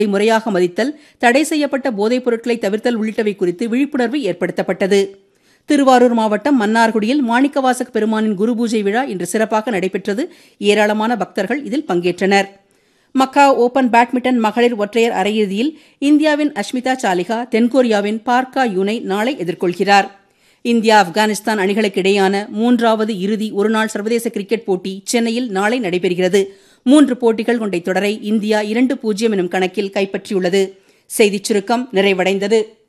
முறையாக மதித்தல் தடை செய்யப்பட்ட போதைப் பொருட்களை தவிர்த்தல் உள்ளிட்டவை குறித்து விழிப்புணர்வு ஏற்படுத்தப்பட்டது திருவாரூர் மாவட்டம் மன்னார்குடியில் மாணிக்கவாசக பெருமானின் குரு பூஜை விழா இன்று சிறப்பாக நடைபெற்றது ஏராளமான பக்தர்கள் இதில் பங்கேற்றனர் மக்கா ஓபன் பேட்மிண்டன் மகளிர் ஒற்றையர் அரையிறுதியில் இந்தியாவின் அஷ்மிதா சாலிகா தென்கொரியாவின் பார்க்கா யூனை நாளை எதிர்கொள்கிறார் இந்தியா ஆப்கானிஸ்தான் அணிகளுக்கு இடையேயான மூன்றாவது இறுதி ஒருநாள் சர்வதேச கிரிக்கெட் போட்டி சென்னையில் நாளை நடைபெறுகிறது மூன்று போட்டிகள் கொண்ட தொடரை இந்தியா இரண்டு பூஜ்ஜியம் எனும் கணக்கில் கைப்பற்றியுள்ளது செய்திச் சுருக்கம் நிறைவடைந்தது